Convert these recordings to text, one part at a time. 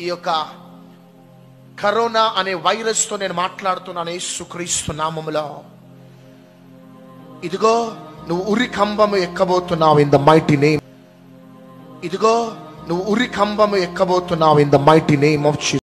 ఈ యొక్క కరోనా అనే వైరస్ తో నేను మాట్లాడుతున్నాను యేసుక్రీస్తు నామములో ఇదిగో నువ్వు ఉరి కంబము ఎక్కబోతున్నావు ఇన్ ద మైటీ నేమ్ ఇదిగో నువ్వు ఉరి కంబము ఎక్కబోతున్నావు in the mighty name of Jesus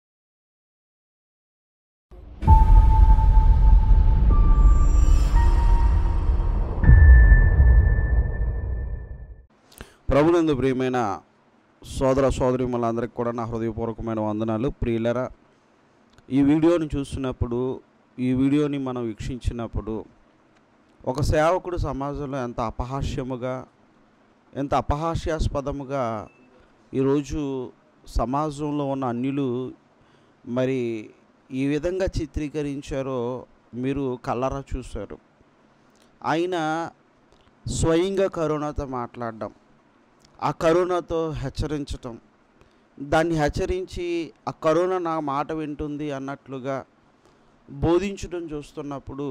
ప్రభునందు ప్రియమైన సోదర సోదరిమలందరికీ కూడా నా హృదయపూర్వకమైన వందనాలు ప్రియులరా ఈ వీడియోని చూస్తున్నప్పుడు ఈ వీడియోని మనం వీక్షించినప్పుడు ఒక సేవకుడు సమాజంలో ఎంత అపహాస్యముగా ఎంత అపహాస్యాస్పదముగా ఈరోజు సమాజంలో ఉన్న అన్యులు మరి ఈ విధంగా చిత్రీకరించారో మీరు కళ్ళరా చూశారు ఆయన స్వయంగా కరోనాతో మాట్లాడడం ఆ కరోనాతో హెచ్చరించటం దాన్ని హెచ్చరించి ఆ కరోనా నా మాట వింటుంది అన్నట్లుగా బోధించడం చూస్తున్నప్పుడు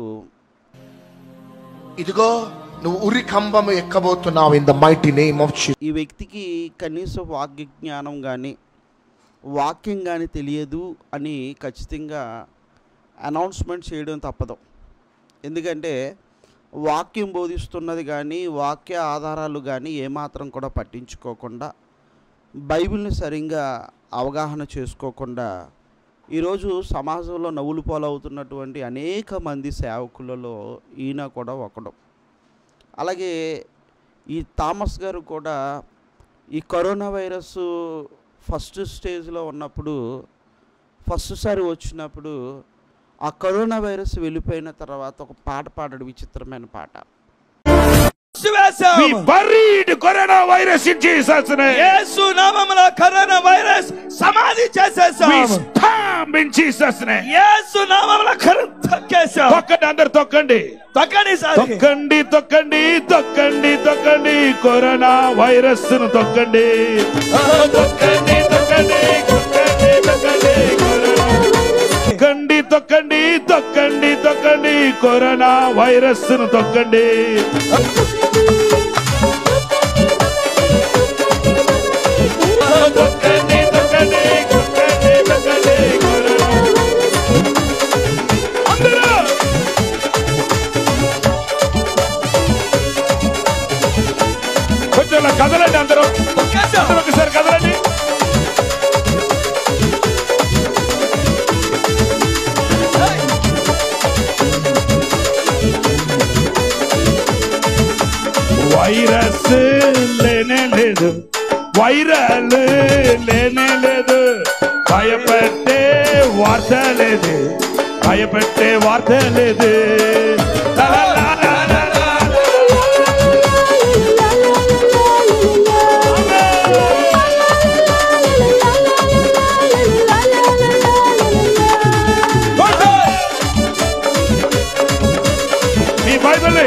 ఇదిగో నువ్వు ఉరి కంబము ఎక్కబోతున్నావు in the mighty name of Jesus ఈ వ్యక్తికి కనీసం వాక్య జ్ఞానం కానీ వాక్యం కానీ తెలియదు అని ఖచ్చితంగా అనౌన్స్మెంట్ చేయడం తప్పదు ఎందుకంటే వాక్యం బోధిస్తున్నది కానీ వాక్య ఆధారాలు కానీ ఏమాత్రం కూడా పట్టించుకోకుండా బైబిల్ని సరిగ్గా అవగాహన చేసుకోకుండా ఈరోజు సమాజంలో నవ్వులు పాలవుతున్నటువంటి అనేక మంది సేవకులలో ఈయన కూడా ఒకడు అలాగే ఈ థామస్ గారు కూడా ఈ కరోనా వైరస్ ఫస్ట్ స్టేజ్లో ఉన్నప్పుడు ఫస్ట్ సారి వచ్చినప్పుడు ఆ కరోనా వైరస్ వెళ్ళిపోయిన తర్వాత ఒక పాట పాడాడు విచిత్రమైన పాట విశ్వాసం We buried coronavirus in Jesus' name. యేసు నామములో కరోనా వైరస్ సమాధి We చేసేసాం stamp in Jesus' name. యేసు నామములో కరోనా తొక్కేసాం తొక్కండి అందరు తొక్కండి తొక్కని సారి తొక్కండి తొక్కండి తొక్కండి తొక్కండి కరోనా వైరస్ ను తొక్కండి తొక్కండి తొక్కండి తొక్కండి తొక్కండి కరోనా తొక్కండి తొక్కండి తొక్కండి తొక్కండి కరోనా వైరస్ ను తొక్కండి తొక్కండి తొక్కండి తొక్కండి తొక్కండి కరోనా అందరూ కొంచెం ఇలా కదలండి అందరూ తొక్కేసాం అందరూ ఒకసారి కదలండి వైరస్ లేనే లేదు వైరల్ లేనే లేదు భయపెట్టే వార్త లేదు భయపెట్టే వార్త లేదు మీ బైబిల్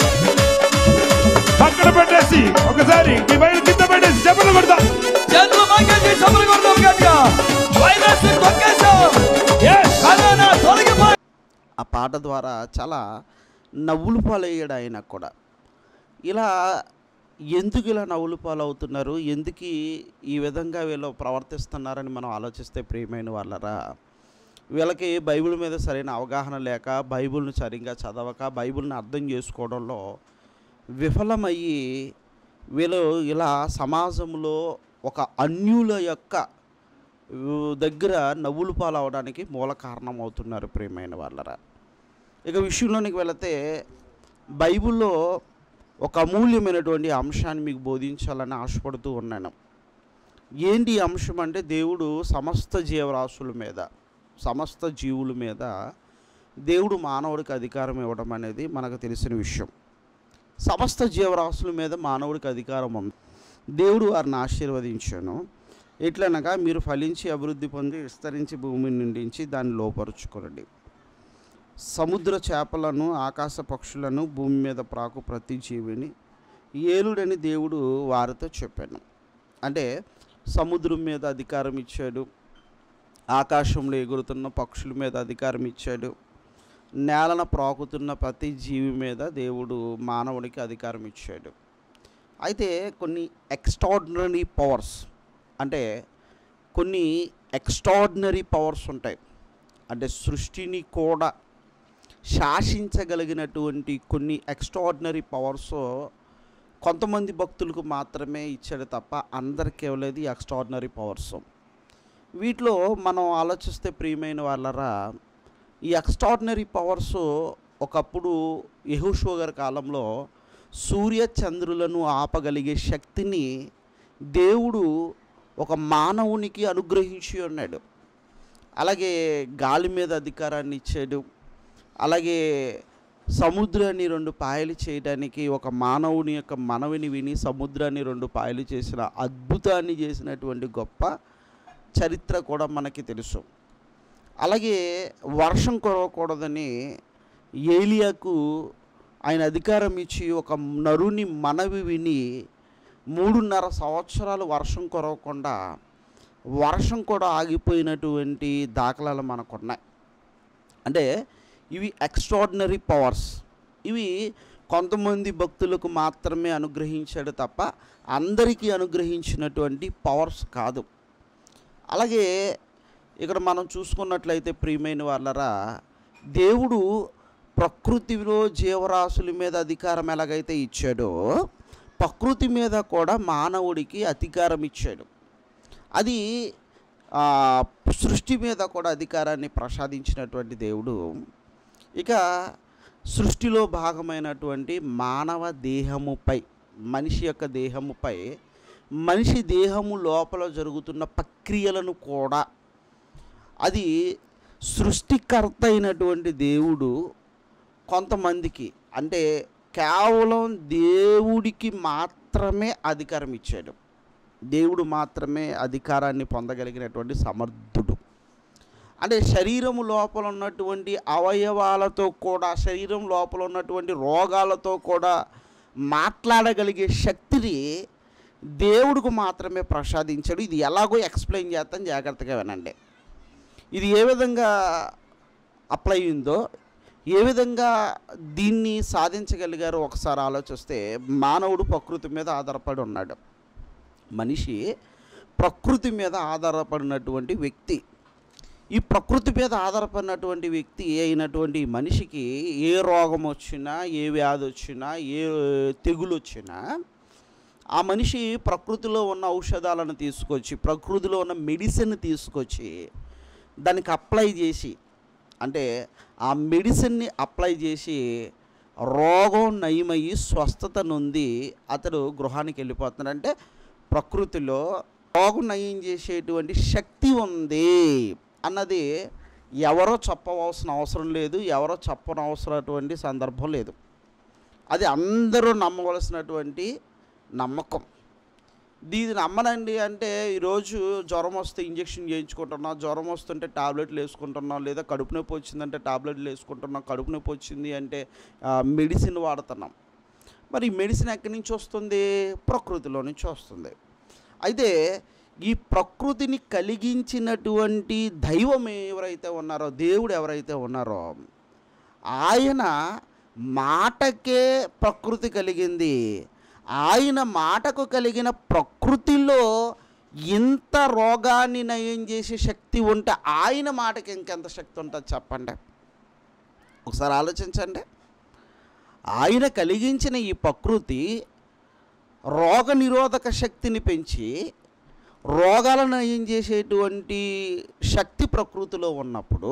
పక్కన పెట్టేసి ఒకసారి మీ బైబిల్ కింద పెట్టేసి చెప్పలు కొడతా చేతులు పైకెత్తి చప్పట్లు కొడదాం గట్టిగా వైరస్ ని తొక్కేసాం కరోనా తొలగిపోయి ఆ పాట ద్వారా చాలా నవ్వులు పాలయ్యాడు ఆయన కూడా ఇలా ఎందుకు ఇలా నవ్వులు పాలవుతున్నారు ఎందుకు ఈ- ఈ విధంగా వీళ్ళు ప్రవర్తిస్తున్నారని మనం ఆలోచిస్తే ప్రియమైన వాళ్ళరా వీళ్ళకి బైబిల్ మీద సరైన అవగాహన లేక బైబిల్ని సరిగ్గా చదవక బైబిల్ని అర్థం చేసుకోవడంలో విఫలమయ్యి వీళ్ళు ఇలా సమాజంలో ఒక అన్యుల యొక్క ఊ, దగ్గర నవ్వులు పాలవడానికి మూల కారణం అవుతున్నారు ప్రియమైన వాళ్ళరా ఇక విషయంలోనికి వెళితే బైబిల్లో ఒక అమూల్యమైనటువంటి అంశాన్ని మీకు బోధించాలని ఆశపడుతూ ఉన్నాను ఏంటి ఈ అంశం అంటే దేవుడు సమస్త జీవరాశుల మీద సమస్త జీవుల మీద దేవుడు మానవుడికి అధికారం ఇవ్వడం అనేది మనకు తెలిసిన విషయం సమస్త జీవరాశుల మీద మానవుడికి అధికారం ఉంది దేవుడు వారిని ఆశీర్వదించాను ఎట్లనగా మీరు ఫలించి అభివృద్ధి పొంది విస్తరించి భూమిని నిండించి దాన్ని లోపరుచుకోనండి సముద్ర చేపలను ఆకాశ పక్షులను భూమి మీద ప్రాకు ప్రతి జీవిని ఏలుడని దేవుడు వారితో చెప్పాను అంటే సముద్రం మీద అధికారం ఇచ్చాడు ఆకాశంలో ఎగురుతున్న పక్షుల మీద అధికారం ఇచ్చాడు నేలన ప్రాకుతున్న ప్రతి జీవి మీద దేవుడు మానవుడికి అధికారం ఇచ్చాడు అయితే కొన్ని ఎక్స్ట్రాడినరీ పవర్స్ అంటే కొన్ని ఎక్స్ట్రాడినరీ పవర్స్ ఉంటాయి అంటే సృష్టిని కూడా శాసించగలిగినటువంటి కొన్ని ఎక్స్ట్రాడినరీ పవర్స్ కొంతమంది భక్తులకు మాత్రమే ఇచ్చాడు తప్ప అందరికీ ఇవ్వలేదు ఈ ఎక్స్ట్రాడినరీ పవర్స్ వీటిలో మనం ఆలోచిస్తే ప్రియమైన వాళ్ళరా ఈ ఎక్స్ట్రాడినరీ పవర్స్ ఒకప్పుడు యహూషో గారి కాలంలో సూర్య చంద్రులను ఆపగలిగే శక్తిని దేవుడు ఒక మానవునికి అనుగ్రహించి ఉన్నాడు అలాగే గాలి మీద అధికారాన్ని ఇచ్చాడు అలాగే సముద్రాన్ని రెండు పాయలు చేయడానికి ఒక మానవుని యొక్క మనవిని విని సముద్రాన్ని రెండు పాయలు చేసిన అద్భుతాన్ని చేసినటువంటి గొప్ప చరిత్ర కూడా మనకి తెలుసు అలాగే వర్షం కురవకూడదని ఏలియాకు ఆయన అధికారం ఇచ్చి ఒక నరుని మనవి విని మూడున్నర సంవత్సరాలు వర్షం కురవకుండా వర్షం కూడా ఆగిపోయినటువంటి దాఖలాలు మనకున్నాయి అంటే ఇవి ఎక్స్ట్రాడినరీ పవర్స్ ఇవి కొంతమంది భక్తులకు మాత్రమే అనుగ్రహించాడు తప్ప అందరికీ అనుగ్రహించినటువంటి పవర్స్ కాదు అలాగే ఇక్కడ మనం చూసుకున్నట్లయితే ప్రియమైన వాళ్ళరా దేవుడు ప్రకృతిలో జీవరాశుల మీద అధికారం ఎలాగైతే ఇచ్చాడో ప్రకృతి మీద కూడా మానవుడికి అధికారం ఇచ్చాడు అది ఆ, సృష్టి మీద కూడా అధికారాన్ని ప్రసాదించినటువంటి దేవుడు ఇక సృష్టిలో భాగమైనటువంటి మానవ దేహముపై మనిషి యొక్క దేహముపై మనిషి దేహము లోపల జరుగుతున్న ప్రక్రియలను కూడా అది సృష్టికర్త అయినటువంటి దేవుడు కొంతమందికి అంటే కేవలం దేవుడికి మాత్రమే అధికారం ఇచ్చాడు దేవుడు మాత్రమే అధికారాన్ని పొందగలిగినటువంటి సమర్థుడు అంటే శరీరం లోపల ఉన్నటువంటి అవయవాలతో కూడా శరీరం లోపల ఉన్నటువంటి రోగాలతో కూడా మాట్లాడగలిగే శక్తిని దేవుడికి మాత్రమే ప్రసాదించాడు ఇది ఎలాగో ఎక్స్ప్లెయిన్ చేస్తాను జాగ్రత్తగా వినండి ఇది ఏ విధంగా అప్లై అయిందో ఏ విధంగా దీన్ని సాధించగలిగారో ఒకసారి ఆలోచిస్తే మానవుడు ప్రకృతి మీద ఆధారపడి ఉన్నాడు మనిషి ప్రకృతి మీద ఆధారపడినటువంటి వ్యక్తి ఈ ప్రకృతి మీద ఆధారపడినటువంటి వ్యక్తి అయినటువంటి ఈ మనిషికి ఏ రోగం వచ్చినా ఏ వ్యాధి వచ్చినా ఏ తెగులు వచ్చినా ఆ మనిషి ప్రకృతిలో ఉన్న ఔషధాలను తీసుకొచ్చి ప్రకృతిలో ఉన్న మెడిసిన్ తీసుకొచ్చి దానికి అప్లై చేసి అంటే ఆ మెడిసిన్ని అప్లై చేసి రోగం నయమయ్యి స్వస్థత నొంది అతడు గృహానికి వెళ్ళిపోతున్నాడు అంటే ప్రకృతిలో రోగం నయం చేసేటువంటి శక్తి ఉంది అన్నది ఎవరో చెప్పవలసిన అవసరం లేదు ఎవరో చెప్పనవసరటువంటి సందర్భం లేదు అది అందరూ నమ్మవలసినటువంటి నమ్మకం దీన్ని నమ్మనండి అంటే ఈరోజు జ్వరం వస్తే ఇంజెక్షన్ చేయించుకుంటున్నాం జ్వరం వస్తుంటే టాబ్లెట్లు వేసుకుంటున్నాం లేదా కడుపు నొప్పి వచ్చిందంటే టాబ్లెట్లు వేసుకుంటున్నాం కడుపు నొప్పి వచ్చింది అంటే ఆ, మెడిసిన్ వాడుతున్నాం మరి ఈ మెడిసిన్ ఎక్కడి నుంచి వస్తుంది ప్రకృతిలో నుంచి వస్తుంది అయితే ఈ ప్రకృతిని కలిగించినటువంటి దైవం ఎవరైతే ఉన్నారో దేవుడు ఎవరైతే ఉన్నారో ఆయన మాటకే ప్రకృతి కలిగింది ఆయన మాటకు కలిగిన ప్రకృతిలో ఇంత రోగాన్ని నయం చేసే శక్తి ఉంటే ఆయన మాటకి ఇంకెంత శక్తి ఉంటుంది చెప్పండి ఒకసారి ఆలోచించండి ఆయన కలిగించిన ఈ ప్రకృతి రోగ నిరోధక శక్తిని పెంచి రోగాలను నయం చేసేటువంటి శక్తి ప్రకృతిలో ఉన్నప్పుడు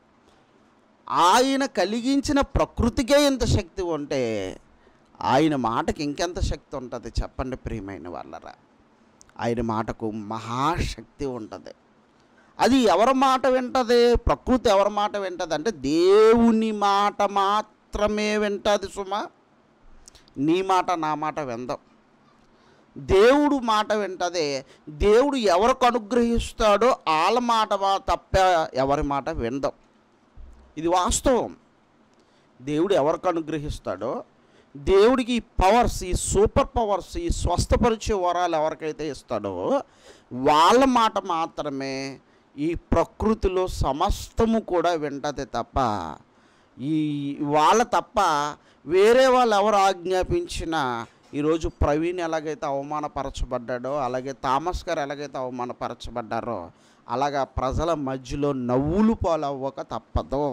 ఆయన కలిగించిన ప్రకృతికే ఇంత శక్తి ఉంటే ఆయన మాటకి ఇంకెంత శక్తి ఉంటుంది చెప్పండి ప్రియమైన వాళ్ళరా ఆయన మాటకు మహాశక్తి ఉంటుంది అది ఎవరి మాట వింటది ప్రకృతి ఎవరి మాట వింటది అంటే దేవుని మాట మాత్రమే వింటది సుమా నీ మాట నా మాట విందాం దేవుడు మాట వింటదే దేవుడు ఎవరికి అనుగ్రహిస్తాడో వాళ్ళ మాట మా- తప్ప ఎవరి మాట విందాం ఇది వాస్తవం దేవుడు ఎవరికి అనుగ్రహిస్తాడో దేవుడికి ఈ పవర్స్ ఈ సూపర్ పవర్స్ ఈ స్వస్థపరిచే వరాలు ఎవరికైతే ఇస్తాడో వాళ్ళ మాట మాత్రమే ఈ ప్రకృతిలో సమస్తము కూడా వింటది తప్ప ఈ వాళ్ళ తప్ప వేరే వాళ్ళు ఎవరు ఆజ్ఞాపించినా ఈరోజు ప్రవీణ్ ఎలాగైతే అవమానపరచబడ్డాడో అలాగే థామస్ గారు ఎలాగైతే అవమానపరచబడ్డారో అలాగా ప్రజల మధ్యలో నవ్వులు పాలవ్వక తప్పదు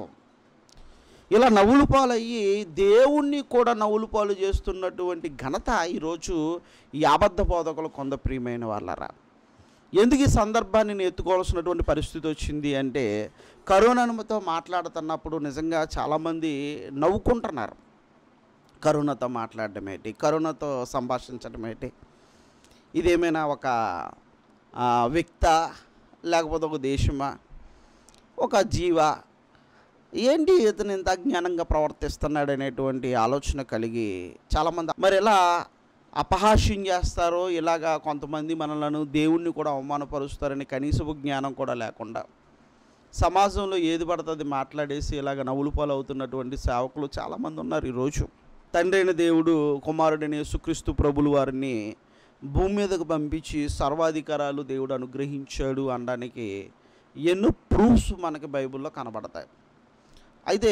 ఇలా నవ్వులు పాలయ్యి దేవుణ్ణి కూడా నవ్వులు పాలు చేస్తున్నటువంటి ఘనత ఈరోజు ఈ అబద్ధ బోధకులు కొంద ప్రియమైన వాళ్ళరా ఎందుకు ఈ సందర్భాన్ని నేను ఎత్తుకోవాల్సినటువంటి పరిస్థితి వచ్చింది అంటే కరోనాతో మాట్లాడుతున్నప్పుడు నిజంగా చాలామంది నవ్వుకుంటున్నారు కరోనాతో మాట్లాడడం ఏంటి కరోనాతో సంభాషించడం ఏంటి ఇదేమైనా ఒక ఆ, వ్యక్త లేకపోతే ఒక దేశమా ఒక జీవ ఏంటి ఇతను ఇంత అజ్ఞానంగా ప్రవర్తిస్తున్నాడు అనేటువంటి ఆలోచన కలిగి చాలామంది మరి ఎలా అపహాస్యం చేస్తారో ఇలాగా కొంతమంది మనలను దేవుణ్ణి కూడా అవమానపరుస్తారని కనీసపు జ్ఞానం కూడా లేకుండా సమాజంలో ఏది పడుతుంది మాట్లాడేసి ఇలాగ నవ్వులు పాలు అవుతున్నటువంటి సేవకులు చాలామంది ఉన్నారు ఈరోజు తండ్రి అయిన దేవుడు కుమారుడైన యేసుక్రీస్తు ప్రభులు వారిని భూమి మీదకు పంపించి సర్వాధికారాలు దేవుడు అనుగ్రహించాడు అనడానికి ఎన్నో ప్రూఫ్స్ మనకి బైబిల్లో కనబడతాయి అయితే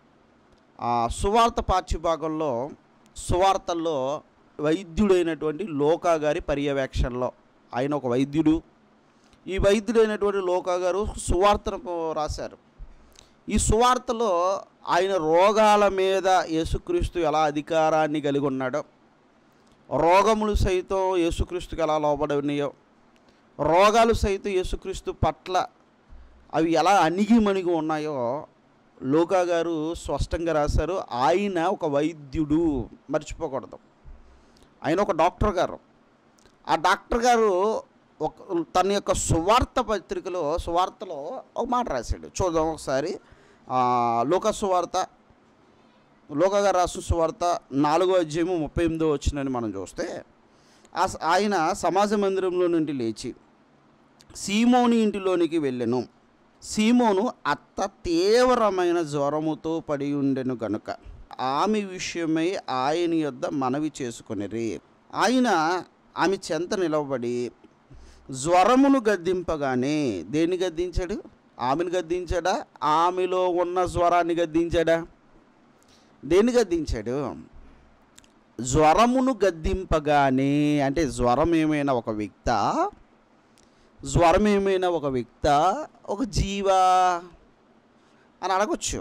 ఆ సువార్త పాఠ్యభాగంలో సువార్తల్లో వైద్యుడైనటువంటి లోకా గారి పర్యవేక్షణలో ఆయన ఒక వైద్యుడు ఈ వైద్యుడైనటువంటి లోకా గారు సువార్తను రాశారు ఈ సువార్తలో ఆయన రోగాల మీద యేసుక్రీస్తు ఎలా అధికారాన్ని కలిగి ఉన్నాడో రోగములు సైతం యేసుక్రీస్తుకి ఎలా లోబడినాయో రోగాలు సైతం యేసుక్రీస్తు పట్ల అవి ఎలా అణిగి మణిగి ఉన్నాయో లోకా గారు స్పష్టంగా రాశారు ఆయన ఒక వైద్యుడు మర్చిపోకూడదు ఆయన ఒక డాక్టర్ గారు ఆ డాక్టర్ గారు ఒక తన యొక్క సువార్త పత్రికలో సువార్తలో ఒక మాట రాశాడు చూద్దాం ఒకసారి ఆ, లోక సువార్త లోక గారు రాసిన సువార్త నాలుగో అధ్యాయము ముప్పై ఎనిమిదో వచ్చిందని మనం చూస్తే ఆ స- ఆయన సమాజ మందిరంలో నుండి లేచి సీమోని ఇంటిలోనికి వెళ్ళెను సీమోను అత్త తీవ్రమైన జ్వరముతో పడి ఉండెను గనుక ఆమె విషయమై ఆయన యొద్ద మనవి చేసుకొనిరి ఆయన ఆమె చెంత నిలవబడి జ్వరమును గద్దింపగానే దేన్ని గద్దించాడు ఆమెను గద్దించాడా ఆమెలో ఉన్న జ్వరాన్ని గద్దించాడా దేన్ని గద్దించాడు జ్వరమును గద్దింపగానే అంటే జ్వరం ఏమైనా ఒక వ్యక్త జ్వరం ఏమైనా ఒక వ్యక్త ఒక జీవా అని అడగొచ్చు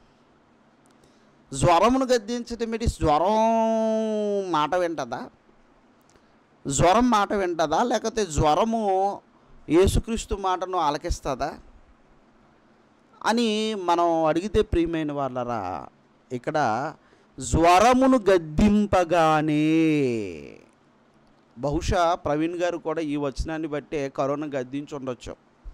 జ్వరమును గద్దించటం ఏంటి జ్వరం మాట వింటదా జ్వరం మాట వింటదా లేకపోతే జ్వరము యేసుక్రీస్తు మాటను ఆలకిస్తుందా అని మనం అడిగితే ప్రియమైన వాళ్ళరా ఇక్కడ జ్వరమును గద్దింపగానే బహుశా ప్రవీణ్ గారు కూడా ఈ వచనాన్ని బట్టే కరోనా గద్దించి ఉండొచ్చు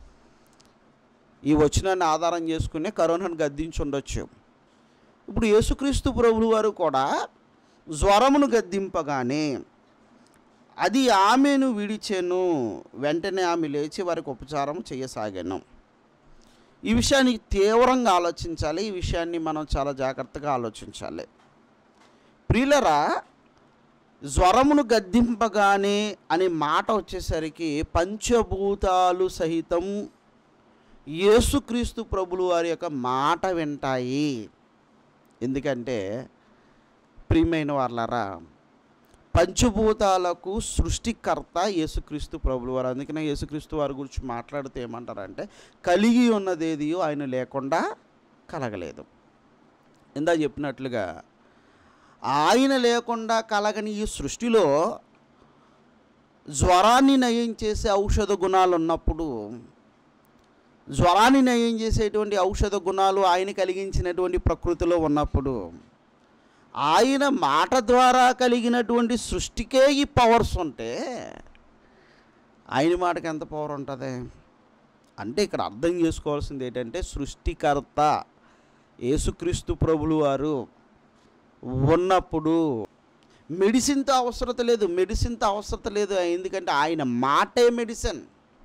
ఈ వచనాన్ని ఆధారం చేసుకునే కరోనాను గద్దించి ఉండొచ్చు ఇప్పుడు యేసుక్రీస్తు ప్రభువు వారు కూడా జ్వరమును గద్దింపగానే అది ఆమెను విడిచెను వెంటనే ఆమె లేచి వారికి ఉపచారం చేయసాగాను ఈ విషయాన్ని తీవ్రంగా ఆలోచించాలి ఈ విషయాన్ని మనం చాలా జాగ్రత్తగా ఆలోచించాలి ప్రియులరా జ్వరమును గద్దింపగానే అనే మాట వచ్చేసరికి పంచభూతాలు సహితం యేసుక్రీస్తు ప్రభులు వారి యొక్క మాట వింటాయి ఎందుకంటే ప్రియమైన వాళ్ళరా పంచభూతాలకు సృష్టికర్త యేసుక్రీస్తు ప్రభులు వారు అందుకనే యేసుక్రీస్తు వారి గురించి మాట్లాడితే ఏమంటారంటే కలిగి ఉన్నదేది ఆయన లేకుండా కలగలేదు ఇందా చెప్పినట్లుగా ఆయన లేకుండా కలగని ఈ సృష్టిలో జ్వరాన్ని నయం చేసే ఔషధ గుణాలు ఉన్నప్పుడు జ్వరాన్ని నయం చేసేటువంటి ఔషధ గుణాలు ఆయన కలిగించినటువంటి ప్రకృతిలో ఉన్నప్పుడు ఆయన మాట ద్వారా కలిగినటువంటి సృష్టికే ఈ పవర్స్ ఉంటే ఆయన మాటకి ఎంత పవర్ ఉంటుంది అంటే ఇక్కడ అర్థం చేసుకోవాల్సింది ఏంటంటే సృష్టికర్త యేసుక్రీస్తు ప్రభులు వారు ఉన్నప్పుడు మెడిసిన్తో అవసరత లేదు మెడిసిన్తో అవసరత లేదు ఎందుకంటే ఆయన మాటే మెడిసిన్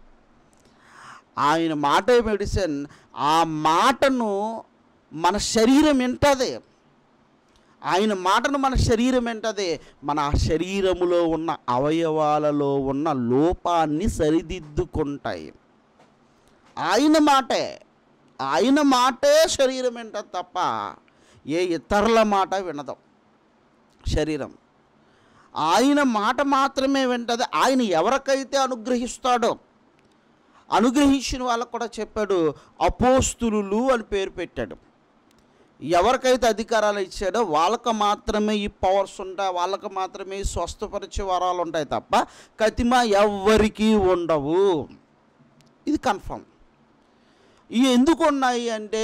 ఆయన మాటే మెడిసిన్ ఆ మాటను మన శరీరం వింటుంది ఆయన మాటను మన శరీరం వింటది మన శరీరములో ఉన్న అవయవాలలో ఉన్న లోపాన్ని సరిదిద్దుకుంటాయి ఆయన మాటే ఆయన మాటే శరీరం వింటది తప్ప ఏ ఇతరుల మాట వినదు శరీరం ఆయన మాట మాత్రమే వింటది ఆయన ఎవరికైతే అనుగ్రహిస్తాడో అనుగ్రహించిన వాళ్ళకు కూడా చెప్పాడు అపోస్తులు అని పేరు పెట్టాడు ఎవరికైతే అధికారాలు ఇచ్చాడో వాళ్ళకు మాత్రమే ఈ పవర్స్ ఉంటాయి వాళ్ళకు మాత్రమే ఈ స్వస్థపరిచే వరాలు ఉంటాయి తప్ప కతిమ ఎవ్వరికీ ఉండవు ఇది కన్ఫర్మ్ ఇవి ఎందుకు ఉన్నాయి అంటే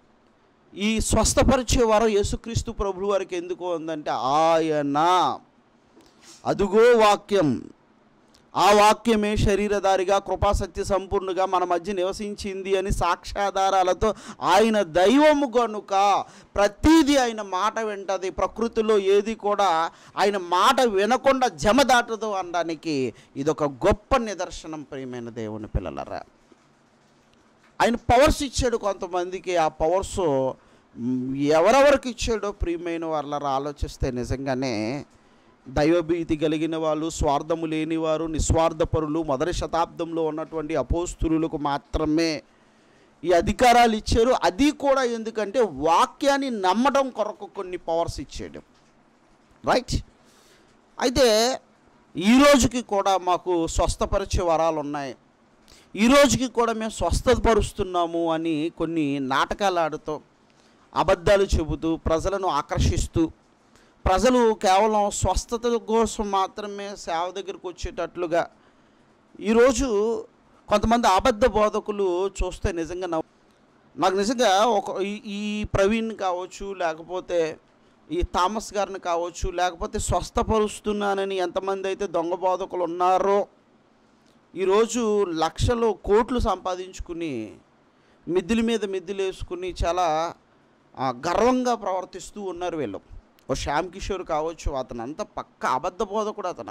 ఈ స్వస్థపరిచే వరం యేసుక్రీస్తు ప్రభు వారికి ఎందుకు ఉందంటే ఆయన అదుగో వాక్యం ఆ వాక్యమే శరీరధారిగా కృపాసత్య సంపూర్ణగా మన మధ్య నివసించింది అని సాక్ష్యాధారాలతో ఆయన దైవము గనుక ప్రతీది ఆయన మాట వింటది ప్రకృతిలో ఏది కూడా ఆయన మాట వినకుండా జమ దాటదు అనడానికి ఇదొక గొప్ప నిదర్శనం ప్రియమైన దేవుని పిల్లలరా ఆయన పవర్స్ ఇచ్చాడు కొంతమందికి ఆ పవర్స్ ఎవరెవరికి ఇచ్చాడో ప్రియమైన వాళ్ళరా ఆలోచిస్తే నిజంగానే దైవభీతి కలిగిన వాళ్ళు స్వార్థము లేనివారు నిస్వార్థపరులు మొదటి శతాబ్దంలో ఉన్నటువంటి అపోస్తులకు మాత్రమే ఈ అధికారాలు ఇచ్చారు అది కూడా ఎందుకంటే వాక్యాన్ని నమ్మడం కొరకు కొన్ని పవర్స్ ఇచ్చాడు రైట్ అయితే ఈ రోజుకి కూడా మాకు స్వస్థపరిచే వరాలు ఉన్నాయి ఈ రోజుకి కూడా మేము స్వస్థపరుస్తున్నాము అని కొన్ని నాటకాలు ఆడుతూ అబద్ధాలు చెబుతూ ప్రజలను ఆకర్షిస్తూ ప్రజలు కేవలం స్వస్థత కోసం మాత్రమే సేవ దగ్గరికి వచ్చేటట్లుగా ఈరోజు కొంతమంది అబద్ధ బోధకులు చూస్తే నిజంగా నవ్వు నాకు నిజంగా ఒక ఈ- ఈ ప్రవీణ్ కావచ్చు లేకపోతే ఈ థామస్ గారిని కావచ్చు లేకపోతే స్వస్థపరుస్తున్నానని ఎంతమంది అయితే దొంగ బోధకులు ఉన్నారో ఈరోజు లక్షలు కోట్లు సంపాదించుకుని మిద్దుల మీద మిద్దులు వేసుకుని చాలా ఆ, గర్వంగా ప్రవర్తిస్తూ ఉన్నారు వీళ్ళు ఓ శ్యామ్ కిషోర్ కావచ్చు అతను అంతా పక్క అబద్ధ బోధకుడు అతను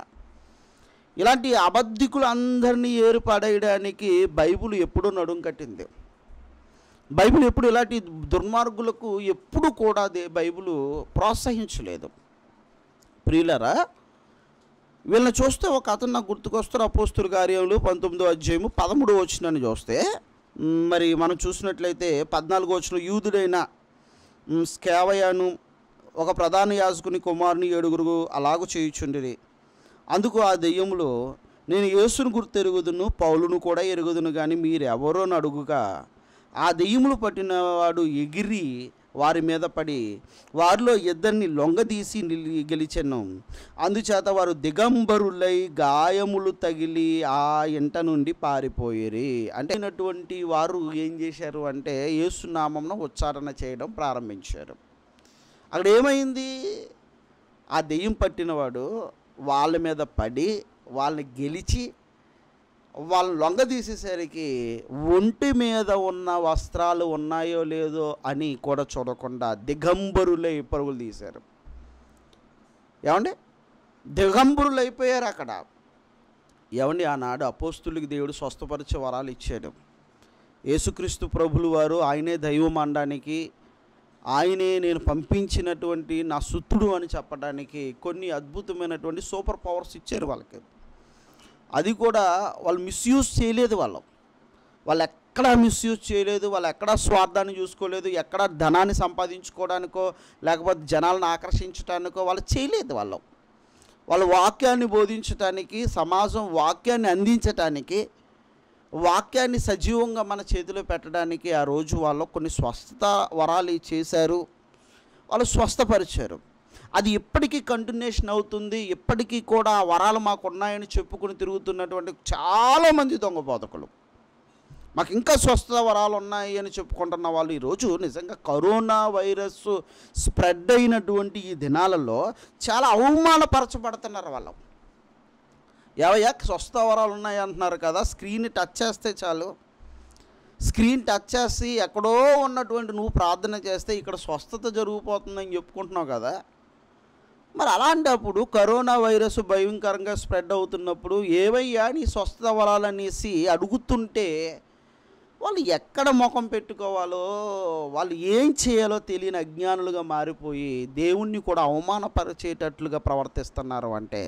ఇలాంటి అబద్ధికులు అందరినీ ఏరుపడేయడానికి బైబుల్ ఎప్పుడూ నడుం కట్టింది బైబిల్ ఎప్పుడు ఇలాంటి దుర్మార్గులకు ఎప్పుడు కూడా అదే బైబిల్ ప్రోత్సహించలేదు ప్రియులరా వీళ్ళని చూస్తే ఒక అతను నాకు గుర్తుకొస్తారు అపోస్తుల కార్యములు పంతొమ్మిదో అధ్యాయము పదమూడు వచ్చినని చూస్తే మ్, మరి మనం చూసినట్లయితే పద్నాలుగో వచ్చిన యూదుడైన మ్, స్కేవయాను ఒక ప్రధాన యాజకుని కుమారుని ఏడుగురు అలాగూ చేయుచుండిరి అందుకు ఆ దెయ్యములో నేను యేసును గుర్తు ఎరుగుదును పౌలును కూడా ఎరుగుదును కానీ మీరెవరో అని అడుగుగా ఆ దెయ్యములు పట్టినవాడు ఎగిరి వారి మీద పడి వారిలో ఇద్దరిని లొంగదీసి నిలి గెలిచెను అందుచేత వారు దిగంబరులై గాయములు తగిలి ఆ ఇంట నుండి పారిపోయిరి అంటే అయినటువంటి వారు ఏం చేశారు అంటే యేసునామంను ఉచ్చారణ చేయడం ప్రారంభించారు అక్కడ ఏమైంది ఆ దెయ్యం పట్టినవాడు వాళ్ళ మీద పడి వాళ్ళని గెలిచి వాళ్ళని లొంగ తీసేసరికి ఒంటి మీద ఉన్న వస్త్రాలు ఉన్నాయో లేదో అని కూడా చూడకుండా దిగంబరులై పరుగులు తీశారు ఏమండి దిగంబరులు అయిపోయారు అక్కడ ఏమండి ఆనాడు అపోస్తులకి దేవుడు స్వస్థపరిచే వరాలు ఇచ్చాడు యేసుక్రీస్తు ప్రభులు వారు ఆయనే దైవం అనడానికి ఆయనే నేను పంపించినటువంటి నా సుత్తుడు అని చెప్పడానికి కొన్ని అద్భుతమైనటువంటి సూపర్ పవర్స్ ఇచ్చారు వాళ్ళకి అది కూడా వాళ్ళు మిస్యూజ్ చేయలేదు వాళ్ళు వాళ్ళు ఎక్కడా మిస్యూజ్ చేయలేదు వాళ్ళు ఎక్కడా స్వార్థాన్ని చూసుకోలేదు ఎక్కడా ధనాన్ని సంపాదించుకోవడానికో లేకపోతే జనాలను ఆకర్షించడానికో వాళ్ళు చేయలేదు వాళ్ళు వాళ్ళు వాక్యాన్ని బోధించటానికి సమాజం వాక్యాన్ని అందించటానికి వాక్యాన్ని సజీవంగా మన చేతిలో పెట్టడానికి ఆ రోజు వాళ్ళు కొన్ని స్వస్థత వరాలు చేశారు వాళ్ళు స్వస్థపరిచారు అది ఇప్పటికీ కంటిన్యూషన్ అవుతుంది ఇప్పటికీ కూడా ఆ వరాలు మాకు ఉన్నాయని చెప్పుకుని తిరుగుతున్నటువంటి చాలామంది దొంగ బోధకులు మాకు ఇంకా స్వస్థత వరాలు ఉన్నాయి అని చెప్పుకుంటున్న వాళ్ళు ఈరోజు నిజంగా కరోనా వైరస్ స్ప్రెడ్ అయినటువంటి ఈ దినాలలో చాలా అవమానపరచబడుతున్నారు వాళ్ళు ఏవయ్యా స్వస్థ వరాలు ఉన్నాయి అంటున్నారు కదా స్క్రీన్ టచ్ చేస్తే చాలు స్క్రీన్ టచ్ చేసి ఎక్కడో ఉన్నటువంటి నువ్వు ప్రార్థన చేస్తే ఇక్కడ స్వస్థత జరిగిపోతుందని చెప్పుకుంటున్నావు కదా మరి అలాంటప్పుడు కరోనా వైరస్ భయంకరంగా స్ప్రెడ్ అవుతున్నప్పుడు ఏవయ్యా నీ స్వస్థత వరాలనేసి అడుగుతుంటే వాళ్ళు ఎక్కడ ముఖం పెట్టుకోవాలో వాళ్ళు ఏం చేయాలో తెలియని అజ్ఞానులుగా మారిపోయి దేవుణ్ణి కూడా అవమానపరిచేటట్లుగా ప్రవర్తిస్తున్నారు అంటే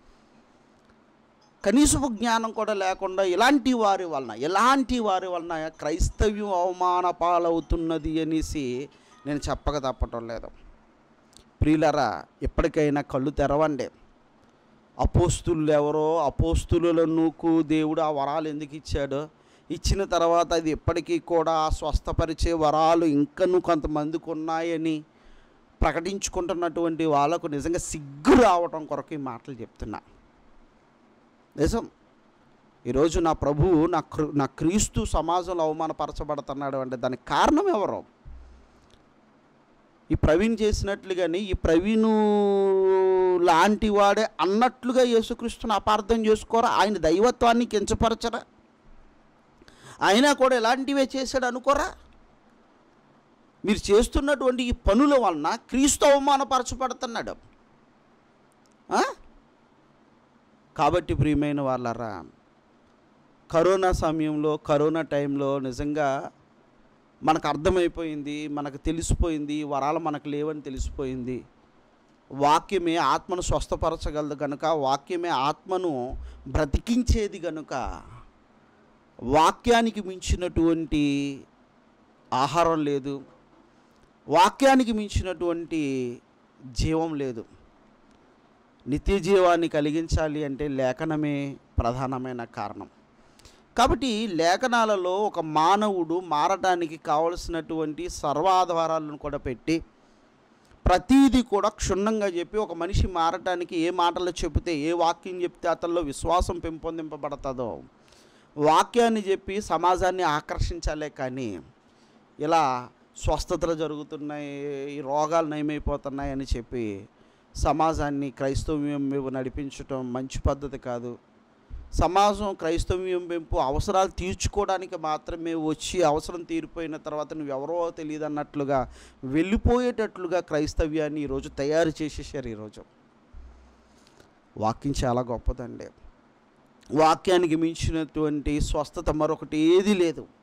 కనీసపు జ్ఞానం కూడా లేకుండా ఇలాంటి వారి వలన ఎలాంటి వారి వలన క్రైస్తవ్యం అవమాన పాలవుతున్నది అనేసి నేను చెప్పక తప్పటం లేదు ప్రియులరా ఎప్పటికైనా కళ్ళు తెరవండి అపోస్తులు ఎవరో అపోస్తులకు దేవుడు ఆ వరాలు ఎందుకు ఇచ్చాడో ఇచ్చిన తర్వాత అది ఇప్పటికీ కూడా స్వస్థపరిచే వరాలు ఇంకను కొంతమందికి ఉన్నాయని ప్రకటించుకుంటున్నటువంటి వాళ్ళకు నిజంగా సిగ్గు రావటం కొరకు ఈ మాటలు చెప్తున్నా నిజం ఈరోజు నా ప్రభువు నా క్రీ నా క్రీస్తు సమాజంలో అవమానపరచబడుతున్నాడు అంటే దానికి కారణం ఎవరు ఈ ప్రవీణ్ చేసినట్లుగాని ఈ ప్రవీణు లాంటి వాడే అన్నట్లుగా యేసుక్రీస్తుని అపార్థం చేసుకోరా ఆయన దైవత్వాన్ని కించపరచరా అయినా కూడా ఎలాంటివే చేశాడు అనుకోరా మీరు చేస్తున్నటువంటి ఈ పనుల వలన క్రీస్తు అవమానపరచబడుతున్నాడు ఆ? కాబట్టి ప్రియమైన వాళ్ళరా కరోనా సమయంలో కరోనా టైంలో నిజంగా మనకు అర్థమైపోయింది మనకు తెలిసిపోయింది ఈ వరాలు మనకు లేవని తెలిసిపోయింది వాక్యమే ఆత్మను స్వస్థపరచగలదు కనుక వాక్యమే ఆత్మను బ్రతికించేది కనుక వాక్యానికి మించినటువంటి ఆహారం లేదు వాక్యానికి మించినటువంటి జీవం లేదు నిత్య జీవాన్ని కలిగించాలి అంటే లేఖనమే ప్రధానమైన కారణం కాబట్టి లేఖనాలలో ఒక మానవుడు మారటానికి కావలసినటువంటి సర్వాధారాలను కూడా పెట్టి ప్రతీది కూడా క్షుణ్ణంగా చెప్పి ఒక మనిషి మారటానికి ఏ మాటలు చెబితే ఏ వాక్యం చెప్తే అతనిలో విశ్వాసం పెంపొందింపబడుతుందో వాక్యాన్ని చెప్పి సమాజాన్ని ఆకర్షించాలే కానీ ఇలా స్వస్థతలు జరుగుతున్నాయి ఈ రోగాలు నయమైపోతున్నాయి అని చెప్పి సమాజాన్ని క్రైస్తవ్యం వైపు నడిపించటం మంచి పద్ధతి కాదు సమాజం క్రైస్తవ్యం పెంపు అవసరాలు తీర్చుకోవడానికి మాత్రమే వచ్చి అవసరం తీరిపోయిన తర్వాత నువ్వెవరో తెలియదు అన్నట్లుగా వెళ్ళిపోయేటట్లుగా క్రైస్తవ్యాన్ని ఈరోజు తయారు చేసేసారు ఈరోజు వాక్యం చాలా గొప్పదండి వాక్యానికి మించినటువంటి స్వస్థత మరొకటి ఏది లేదు